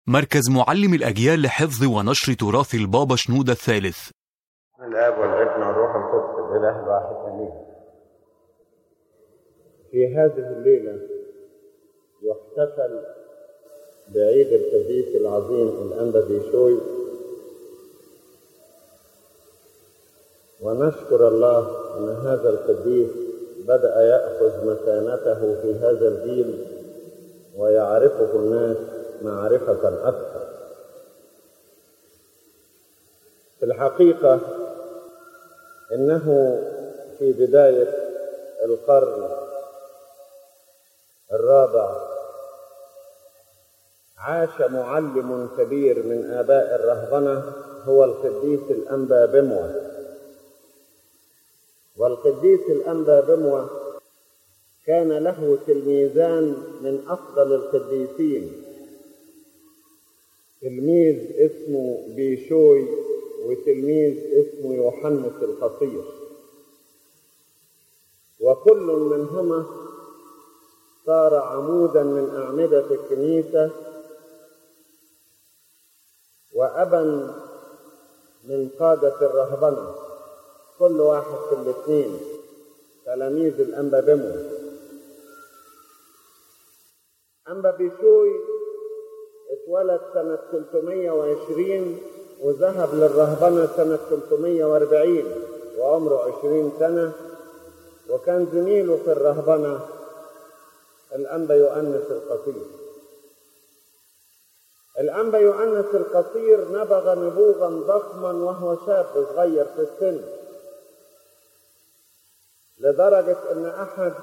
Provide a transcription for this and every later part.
مركز معلم الأجيال لحفظ ونشر تراث البابا شنودة الثالث الاب والابن والروح القدس الاله الواحد امين في هذه الليله يحتفل بعيد القديس العظيم الانبا بيشوي ونشكر الله ان هذا القديس بدا ياخذ مكانته في هذا الجيل ويعرفه الناس معرفه اكثر في الحقيقه انه في بدايه القرن الرابع عاش معلم كبير من اباء الرهبنه هو القديس الانبا بموه والقديس الانبا بموه كان له تلميذان من افضل القديسين تلميذ اسمه بيشوي وتلميذ اسمه يوحنس القصير وكل منهما صار عمودا من أعمدة الكنيسة وأبا من قادة الرهبنة كل واحد في الاثنين تلاميذ الأنبا بمو أنبا بيشوي اتولد سنة 320 وذهب للرهبنة سنة 340 وعمره 20 سنة وكان زميله في الرهبنة الأنبا يؤنس القصير الأنبا يؤنس القصير نبغ نبوغا ضخما وهو شاب صغير في السن لدرجة أن أحد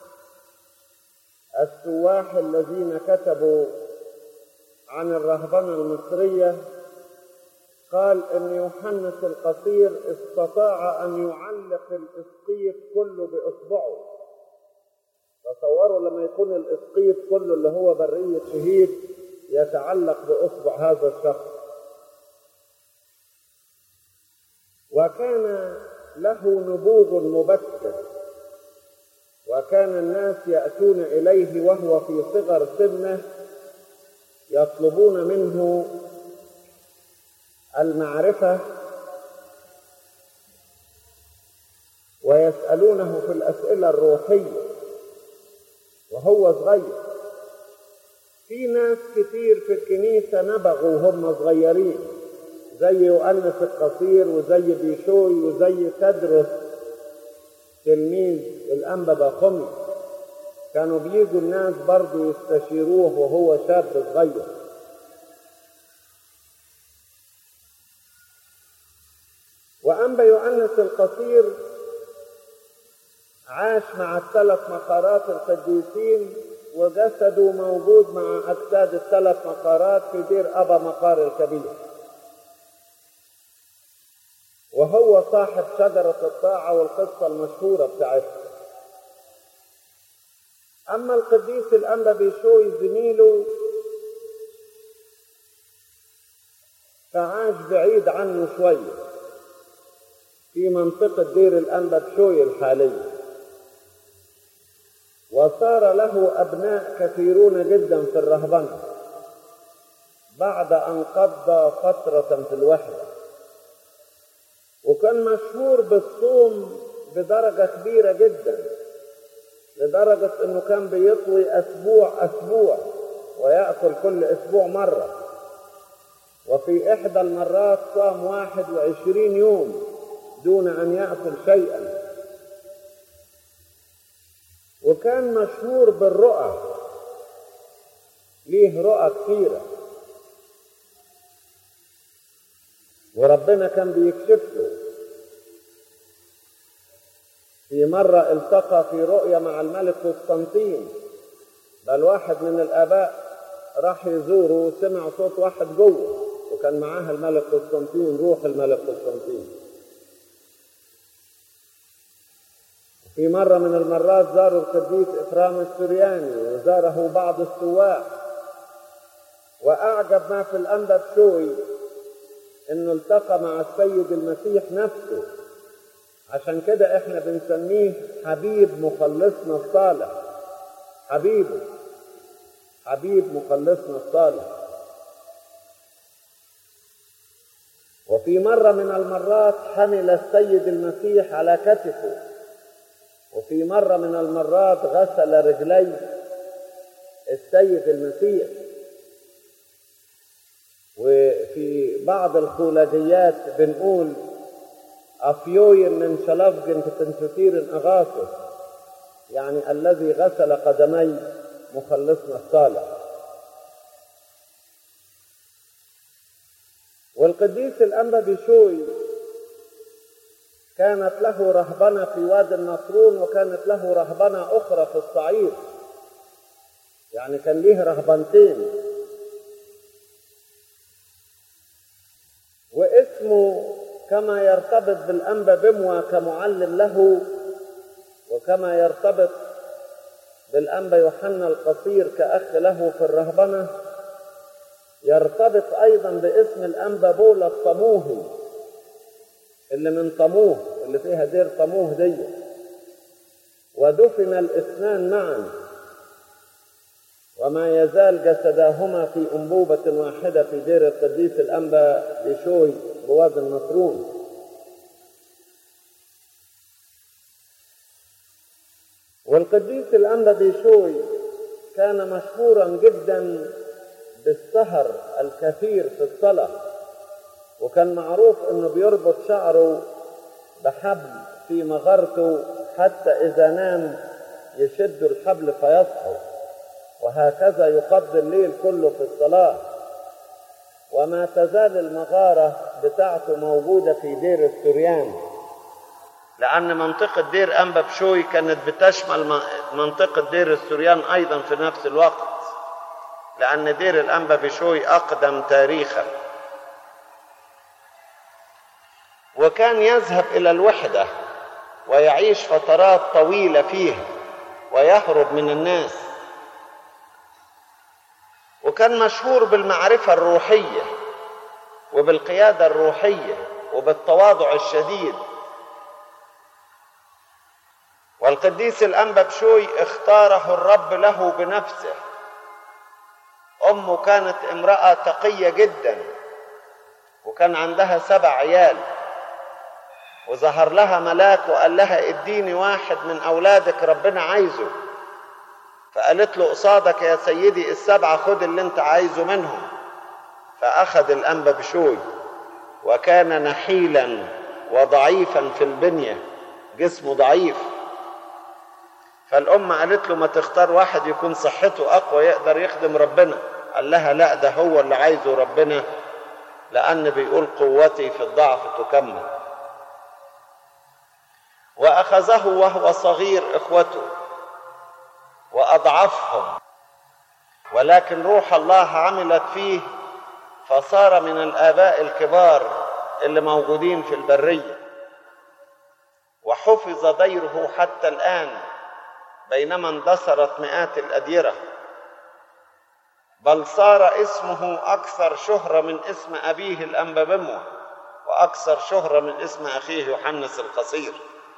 السواح الذين كتبوا عن الرهبنة المصرية قال ان يوحنس القصير استطاع ان يعلق الاسقيط كله باصبعه تصوروا لما يكون الاسقيط كله اللي هو برية شهيد يتعلق باصبع هذا الشخص وكان له نبوغ مبكر وكان الناس ياتون اليه وهو في صغر سنه يطلبون منه المعرفة ويسألونه في الأسئلة الروحية وهو صغير في ناس كتير في الكنيسة نبغوا وهم صغيرين زي يؤنس القصير وزي بيشوي وزي تدرس تلميذ الأنبا باخمي كانوا بيجوا الناس برضو يستشيروه وهو شاب صغير وأنبا يؤنس القصير عاش مع الثلاث مقارات القديسين وجسده موجود مع أجساد الثلاث مقارات في دير أبا مقار الكبير وهو صاحب شجرة الطاعة والقصة المشهورة بتاعتها أما القديس الأنبا بيشوي زميله فعاش بعيد عنه شويه في منطقة دير الأنبا بشوي الحالية وصار له أبناء كثيرون جدا في الرهبنة بعد أن قضى فترة في الوحدة وكان مشهور بالصوم بدرجة كبيرة جدا لدرجة أنه كان بيطوي أسبوع أسبوع ويأكل كل أسبوع مرة وفي إحدى المرات صام واحد وعشرين يوم دون أن يأكل شيئا وكان مشهور بالرؤى ليه رؤى كثيرة وربنا كان بيكشف له في مرة التقى في رؤيا مع الملك قسطنطين بل واحد من الآباء راح يزوره وسمع صوت واحد جوه وكان معاها الملك قسطنطين روح الملك قسطنطين في مرة من المرات زاروا القديس إكرام السرياني وزاره بعض السواح وأعجب ما في الأنبا بشوي إنه التقى مع السيد المسيح نفسه عشان كده إحنا بنسميه حبيب مخلصنا الصالح حبيبه حبيب مخلصنا الصالح وفي مرة من المرات حمل السيد المسيح على كتفه وفي مرة من المرات غسل رجلي السيد المسيح وفي بعض الخولجيات بنقول أفيوي من شلفجن تنسوتير أغاثس يعني الذي غسل قدمي مخلصنا الصالح والقديس الأنبا بشوي كانت له رهبنة في وادي النصرون وكانت له رهبنة أخرى في الصعيد يعني كان ليه رهبنتين واسمه كما يرتبط بالأنبا بموى كمعلم له وكما يرتبط بالأنبا يوحنا القصير كأخ له في الرهبنة يرتبط أيضا باسم الأنبا بولا الطموهي اللي من طموه اللي فيها دير طموه دي ودفن الاثنان معا وما يزال جسداهما في أنبوبة واحدة في دير القديس الأنبا بشوي بوادي النصرون والقديس الأنبا بشوي كان مشهورا جدا بالسهر الكثير في الصلاة وكان معروف انه بيربط شعره بحبل في مغارته حتى اذا نام يشد الحبل فيصحو وهكذا يقضي الليل كله في الصلاة وما تزال المغارة بتاعته موجودة في دير السريان لأن منطقة دير أنبا بشوي كانت بتشمل منطقة دير السريان أيضا في نفس الوقت لأن دير الأنبا بشوي أقدم تاريخا وكان يذهب إلى الوحدة ويعيش فترات طويلة فيها ويهرب من الناس وكان مشهور بالمعرفة الروحية وبالقيادة الروحية وبالتواضع الشديد والقديس الأنبا بشوي اختاره الرب له بنفسه أمه كانت امرأة تقية جدا وكان عندها سبع عيال وظهر لها ملاك وقال لها اديني واحد من أولادك ربنا عايزه فقالت له قصادك يا سيدي السبعة خد اللي انت عايزه منهم فأخذ الأنبا بشوي وكان نحيلا وضعيفا في البنية جسمه ضعيف فالأم قالت له ما تختار واحد يكون صحته أقوى يقدر يخدم ربنا قال لها لا ده هو اللي عايزه ربنا لأن بيقول قوتي في الضعف تكمل وأخذه وهو صغير إخوته وأضعفهم ولكن روح الله عملت فيه فصار من الآباء الكبار اللي موجودين في البرية وحفظ ديره حتى الآن بينما اندثرت مئات الأديرة بل صار اسمه أكثر شهرة من اسم أبيه الأنبا بموة وأكثر شهرة من اسم أخيه يوحنس القصير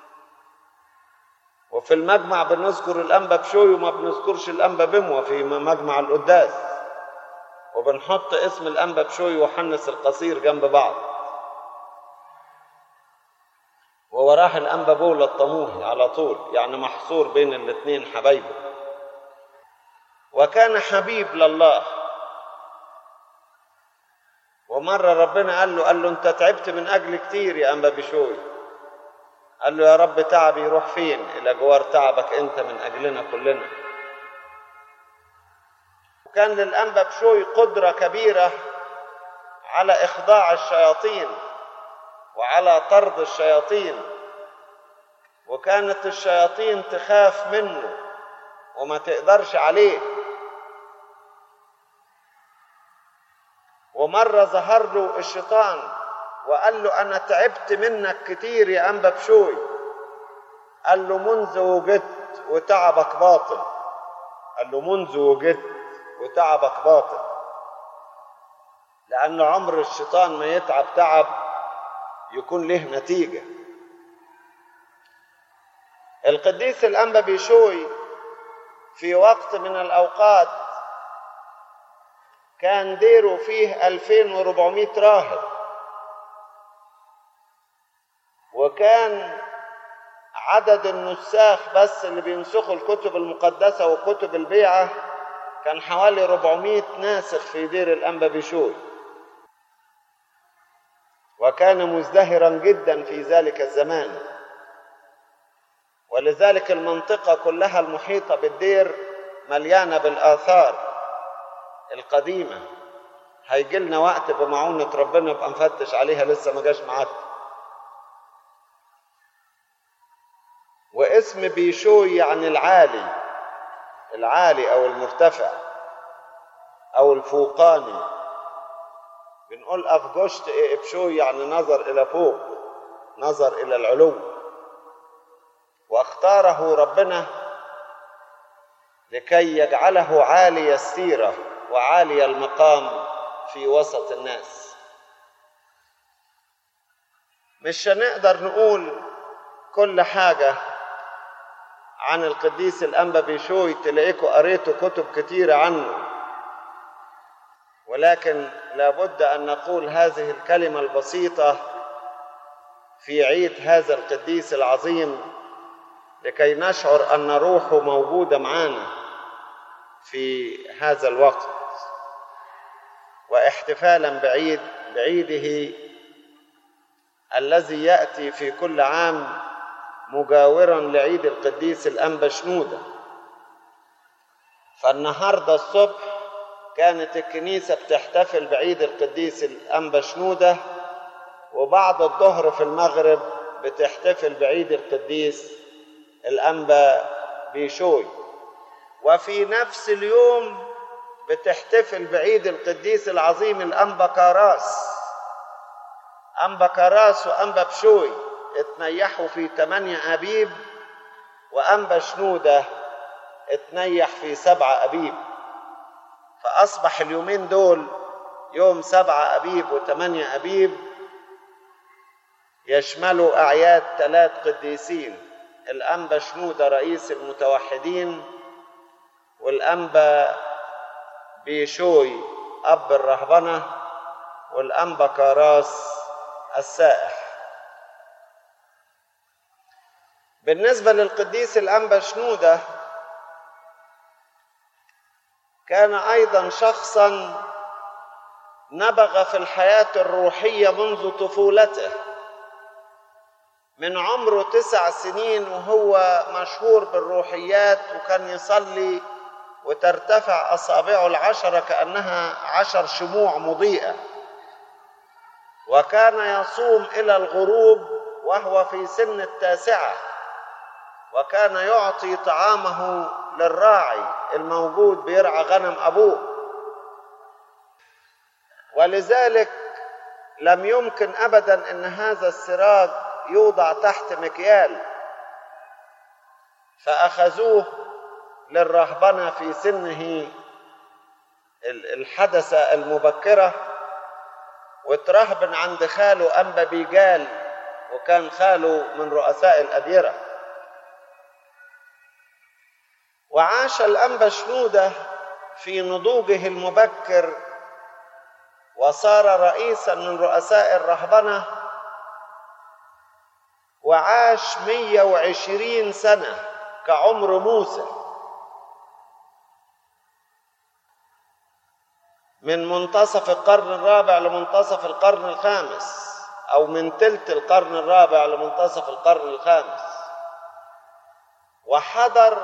وفي المجمع بنذكر الأنبا بشوي وما بنذكرش الأنبا بموة في مجمع القداس وبنحط اسم الأنبا بشوي يوحنس القصير جنب بعض ووراه الأنبا بولا الطموحي على طول يعني محصور بين الاثنين حبايبه وكان حبيب لله ومرة ربنا قال له قال له أنت تعبت من أجل كتير يا أنبا بشوي قال له يا رب تعبي يروح فين إلى جوار تعبك أنت من أجلنا كلنا وكان للأنبا بشوي قدرة كبيرة على إخضاع الشياطين وعلى طرد الشياطين وكانت الشياطين تخاف منه وما تقدرش عليه ومرة ظهر له الشيطان وقال له أنا تعبت منك كتير يا أنبا بشوي قال له منذ وجدت وتعبك باطل قال له منذ وجدت وتعبك باطل لأن عمر الشيطان ما يتعب تعب يكون له نتيجة القديس الأنبا بيشوي في وقت من الأوقات كان ديره فيه 2400 راهب وكان عدد النساخ بس اللي بينسخوا الكتب المقدسة وكتب البيعة كان حوالي 400 ناسخ في دير الأنبا بشوي وكان مزدهرا جدا في ذلك الزمان ولذلك المنطقة كلها المحيطة بالدير مليانة بالآثار القديمة هيجي لنا وقت بمعونة ربنا نبقى نفتش عليها لسه ما جاش معاك واسم بيشوي يعني العالي العالي أو المرتفع أو الفوقاني بنقول أفجشت إبشوي يعني نظر إلى فوق نظر إلى العلو واختاره ربنا لكي يجعله عالي السيرة وعالي المقام في وسط الناس مش هنقدر نقول كل حاجة عن القديس الأنبا بيشوي تلاقيكوا قريتوا كتب كتيرة عنه ولكن لابد أن نقول هذه الكلمة البسيطة في عيد هذا القديس العظيم لكي نشعر أن روحه موجودة معنا في هذا الوقت واحتفالا بعيد بعيده الذي يأتي في كل عام مجاورا لعيد القديس الأنبا شنودة فالنهاردة الصبح كانت الكنيسة بتحتفل بعيد القديس الأنبا شنودة وبعد الظهر في المغرب بتحتفل بعيد القديس الأنبا بيشوي وفي نفس اليوم بتحتفل بعيد القديس العظيم الأنبا كاراس أنبا كاراس وأنبا بشوي اتنيحوا في تمانية أبيب وأنبا شنودة اتنيح في سبعة أبيب فأصبح اليومين دول يوم سبعة أبيب وثمانية أبيب يشملوا أعياد ثلاث قديسين الأنبا شنودة رئيس المتوحدين والأنبا بيشوي أب الرهبنة والأنبا كاراس السائح بالنسبة للقديس الأنبا شنودة كان أيضا شخصا نبغ في الحياة الروحية منذ طفولته من عمره تسع سنين وهو مشهور بالروحيات وكان يصلي وترتفع أصابعه العشرة كأنها عشر شموع مضيئة وكان يصوم إلى الغروب وهو في سن التاسعة وكان يعطي طعامه للراعي الموجود بيرعى غنم أبوه ولذلك لم يمكن أبدا أن هذا السراج يوضع تحت مكيال فأخذوه للرهبنة في سنه الحدثة المبكرة وترهبن عند خاله أنبا بيجال وكان خاله من رؤساء الأديرة وعاش الأنبا شنودة في نضوجه المبكر وصار رئيسا من رؤساء الرهبنة وعاش 120 سنة كعمر موسى من منتصف القرن الرابع لمنتصف القرن الخامس أو من تلت القرن الرابع لمنتصف القرن الخامس وحضر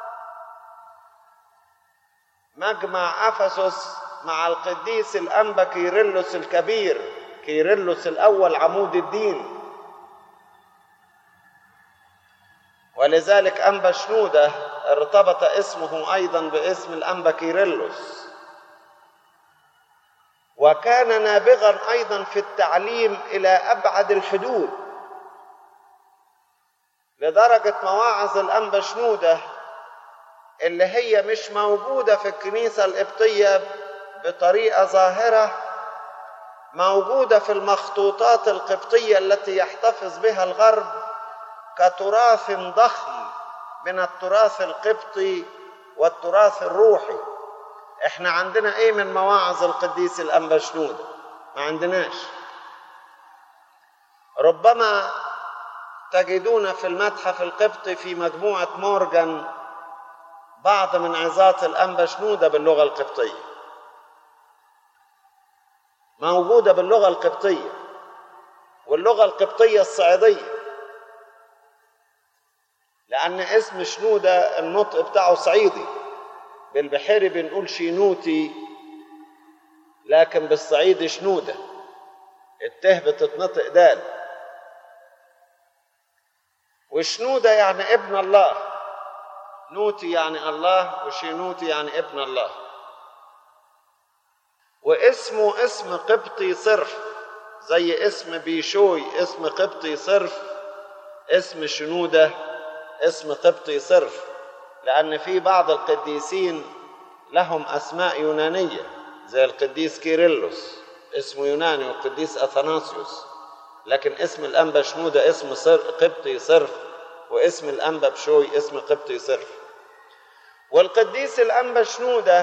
مجمع أفسس مع القديس الأنبا كيرلس الكبير كيرلس الأول عمود الدين ولذلك أنبا شنودة ارتبط اسمه أيضا باسم الأنبا كيرلس وكان نابغا أيضا في التعليم إلى أبعد الحدود لدرجة مواعظ الأنبا شنودة اللي هي مش موجودة في الكنيسة القبطية بطريقة ظاهرة موجودة في المخطوطات القبطية التي يحتفظ بها الغرب كتراث ضخم من التراث القبطي والتراث الروحي احنا عندنا ايه من مواعظ القديس الانبا شنودة ما عندناش ربما تجدون في المتحف القبطي في مجموعة مورجان بعض من عظات الأنبا شنودة باللغة القبطية موجودة باللغة القبطية واللغة القبطية الصعيدية لأن اسم شنودة النطق بتاعه صعيدي بالبحيري بنقول شينوتي لكن بالصعيد شنودة الته بتتنطق دال وشنودة يعني ابن الله نوتي يعني الله وشينوتي يعني ابن الله واسمه اسم قبطي صرف زي اسم بيشوي اسم قبطي صرف اسم شنودة اسم قبطي صرف لأن في بعض القديسين لهم أسماء يونانية زي القديس كيرلس اسمه يوناني والقديس أثناسيوس لكن اسم الأنبا شنودة اسم صر قبطي صرف واسم الأنبا بشوي اسم قبطي صرف والقديس الأنبا شنودة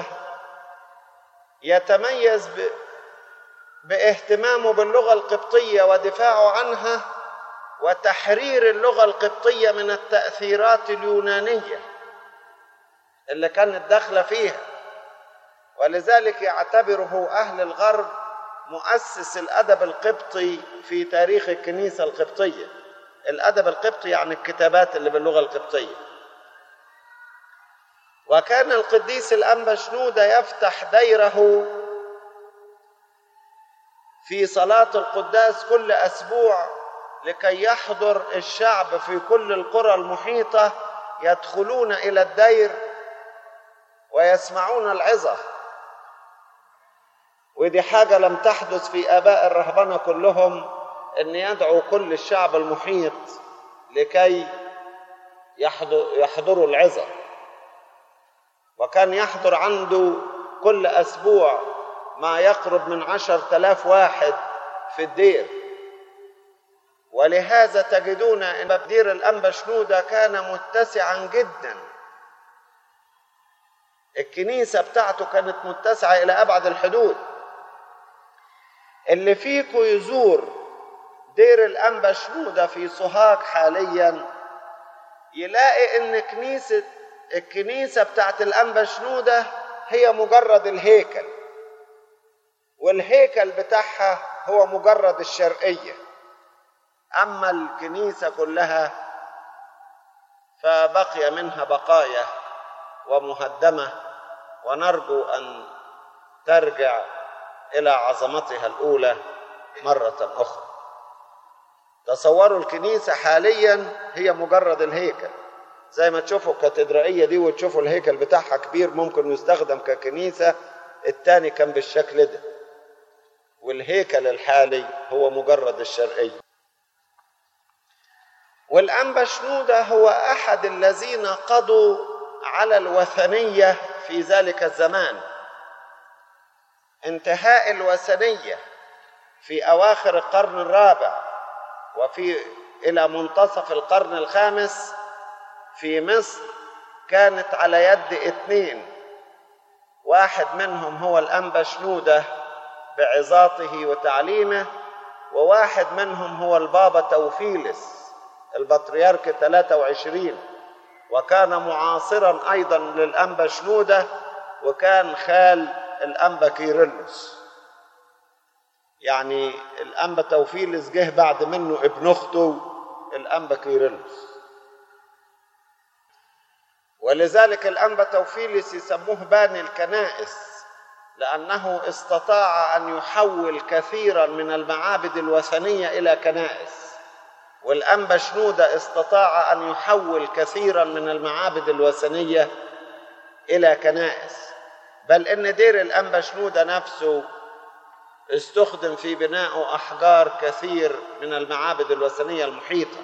يتميز ب... باهتمامه باللغة القبطية ودفاعه عنها وتحرير اللغة القبطية من التأثيرات اليونانية اللي كانت داخلة فيها ولذلك يعتبره أهل الغرب مؤسس الأدب القبطي في تاريخ الكنيسة القبطية الأدب القبطي يعني الكتابات اللي باللغة القبطية وكان القديس الأنبا شنودة يفتح ديره في صلاة القداس كل أسبوع لكي يحضر الشعب في كل القرى المحيطة يدخلون إلى الدير ويسمعون العظة ودي حاجة لم تحدث في آباء الرهبنة كلهم أن يدعو كل الشعب المحيط لكي يحضروا العظة وكان يحضر عنده كل أسبوع ما يقرب من عشر تلاف واحد في الدير ولهذا تجدون أن دير الأنبا شنودة كان متسعا جدا الكنيسة بتاعته كانت متسعة إلى أبعد الحدود اللي فيكم يزور دير الأنبا شنودة في سوهاج حاليا يلاقي إن كنيسة الكنيسة بتاعت الأنبا شنودة هي مجرد الهيكل والهيكل بتاعها هو مجرد الشرقية أما الكنيسة كلها فبقي منها بقايا ومهدمة ونرجو أن ترجع إلى عظمتها الأولى مرة أخرى تصوروا الكنيسة حاليا هي مجرد الهيكل زي ما تشوفوا الكاتدرائية دي وتشوفوا الهيكل بتاعها كبير ممكن يستخدم ككنيسة التاني كان بالشكل ده والهيكل الحالي هو مجرد الشرقية والأنبا شنودة هو أحد الذين قضوا على الوثنية في ذلك الزمان انتهاء الوثنية في أواخر القرن الرابع وفي إلى منتصف القرن الخامس في مصر كانت على يد اثنين واحد منهم هو الأنبا شنودة بعظاته وتعليمه وواحد منهم هو البابا توفيلس البطريرك 23 وكان معاصرا أيضا للأنبا شنودة وكان خال الأنبا كيرلس يعني الأنبا توفيلس جه بعد منه ابن أخته الأنبا كيرلس ولذلك الأنبا توفيلس يسموه باني الكنائس لأنه استطاع أن يحول كثيرا من المعابد الوثنية إلى كنائس والأنبا شنودة استطاع أن يحول كثيرا من المعابد الوثنية إلى كنائس بل إن دير الأنبا شنودة نفسه استخدم في بناء أحجار كثير من المعابد الوثنية المحيطة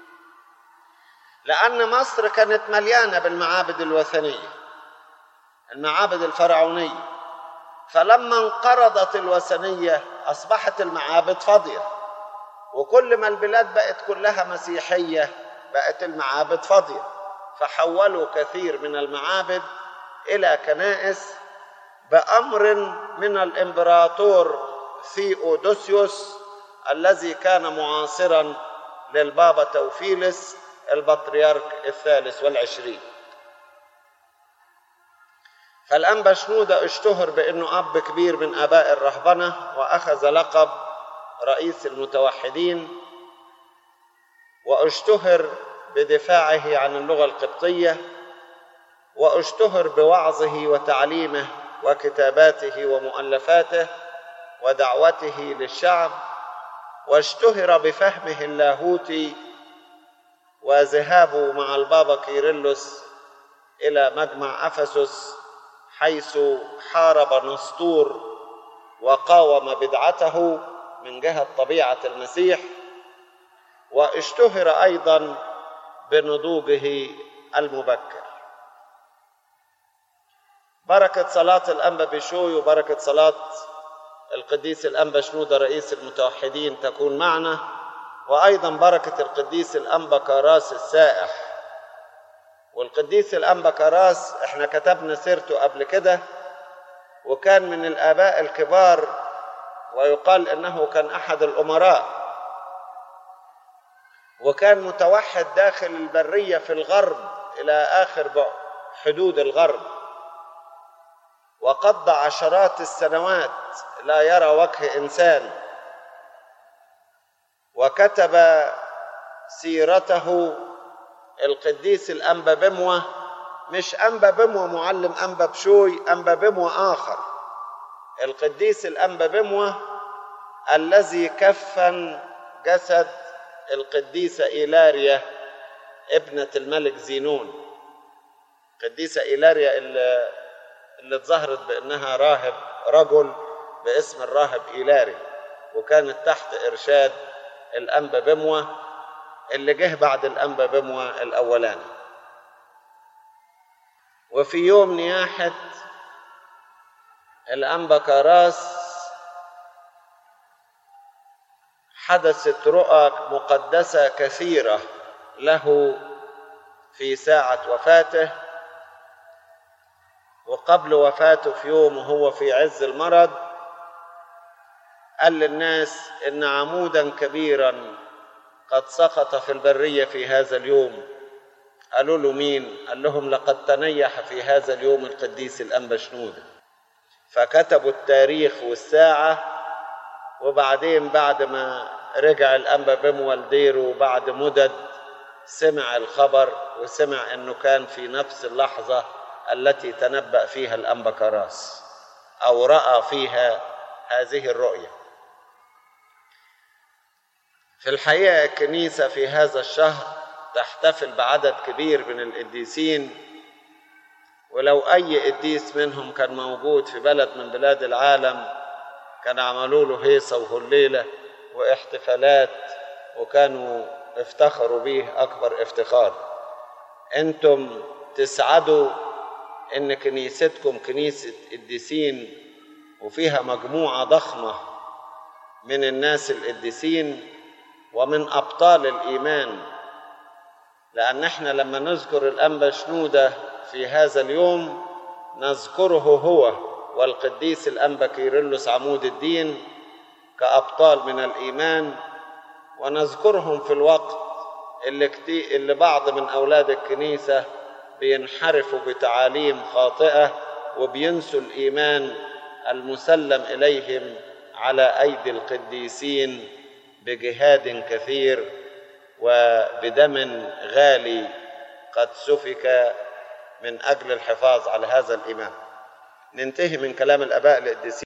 لأن مصر كانت مليانة بالمعابد الوثنية المعابد الفرعونية فلما انقرضت الوثنية أصبحت المعابد فاضية وكل ما البلاد بقت كلها مسيحية بقت المعابد فاضية فحولوا كثير من المعابد إلى كنائس بأمر من الإمبراطور ثيودوسيوس الذي كان معاصرا للبابا توفيلس البطريرك الثالث والعشرين فالأنبا شنودة اشتهر بأنه أب كبير من آباء الرهبنة وأخذ لقب رئيس المتوحدين واشتهر بدفاعه عن اللغة القبطية واشتهر بوعظه وتعليمه وكتاباته ومؤلفاته ودعوته للشعب واشتهر بفهمه اللاهوتي وذهابه مع البابا كيرلس إلى مجمع أفسس حيث حارب نسطور وقاوم بدعته من جهة طبيعة المسيح واشتهر أيضا بنضوجه المبكر بركة صلاة الأنبا بشوي وبركة صلاة القديس الأنبا شنودة رئيس المتوحدين تكون معنا وأيضا بركة القديس الأنبا كراس السائح والقديس الأنبا كراس احنا كتبنا سيرته قبل كده وكان من الآباء الكبار ويقال انه كان احد الامراء وكان متوحد داخل البريه في الغرب الى اخر حدود الغرب وقضى عشرات السنوات لا يرى وجه انسان وكتب سيرته القديس الانبا بموه مش انبا بموه معلم انبا بشوي انبا بموه اخر القديس الأنبا بموة الذي كفن جسد القديسة إيلاريا ابنة الملك زينون القديسة إيلاريا اللي, اللي اتظهرت بأنها راهب رجل باسم الراهب إيلاري وكانت تحت إرشاد الأنبا بموة اللي جه بعد الأنبا بموة الأولاني وفي يوم نياحة الأنبا كراس حدثت رؤى مقدسة كثيرة له في ساعة وفاته وقبل وفاته في يوم وهو في عز المرض قال للناس إن عمودا كبيرا قد سقط في البرية في هذا اليوم قالوا له مين قال لهم لقد تنيح في هذا اليوم القديس الأنبا شنوده فكتبوا التاريخ والساعة وبعدين بعد ما رجع الأنبا بموال ديره بعد مدد سمع الخبر وسمع أنه كان في نفس اللحظة التي تنبأ فيها الأنبا كراس أو رأى فيها هذه الرؤية في الحقيقة الكنيسة في هذا الشهر تحتفل بعدد كبير من القديسين ولو أي قديس منهم كان موجود في بلد من بلاد العالم كان عملوا له هيصة وهليلة واحتفالات وكانوا افتخروا به أكبر افتخار أنتم تسعدوا إن كنيستكم كنيسة قديسين وفيها مجموعة ضخمة من الناس القديسين ومن أبطال الإيمان لأن احنا لما نذكر الأنبا شنودة في هذا اليوم نذكره هو والقديس الأنبا كيرلس عمود الدين كأبطال من الإيمان ونذكرهم في الوقت اللي, كتير اللي بعض من أولاد الكنيسة بينحرفوا بتعاليم خاطئة وبينسوا الإيمان المسلم إليهم على أيدي القديسين بجهاد كثير وبدم غالي قد سفك من أجل الحفاظ على هذا الإيمان ننتهي من كلام الآباء القديسين